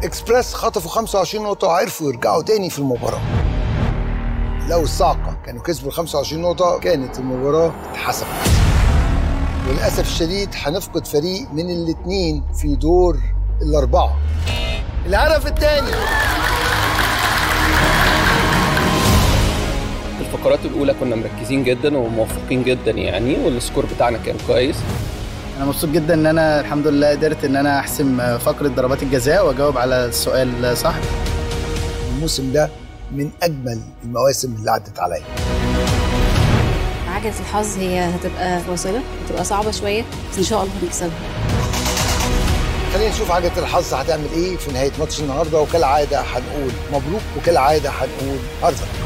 اكسبريس خطفوا 25 نقطة وعرفوا يرجعوا تاني في المباراة لو الصاعقة كانوا كسبوا ال 25 نقطة كانت المباراة اتحسمت وللأسف الشديد هنفقد فريق من الاتنين في دور الأربعة الهدف الثاني الفقرات الاولى كنا مركزين جدا وموفقين جدا يعني والسكور بتاعنا كان كويس انا مبسوط جدا ان انا الحمد لله قدرت ان انا احسم فقره ضربات الجزاء واجاوب على السؤال صح الموسم ده من أجمل المواسم اللي عدت عليا عجلة الحظ هي هتبقى فاصلة هتبقى صعبة شوية بس إن شاء الله هنكسبها خلينا نشوف عجلة الحظ هتعمل ايه في نهاية ماتش النهاردة وكالعادة هنقول مبروك وكالعادة هنقول هارد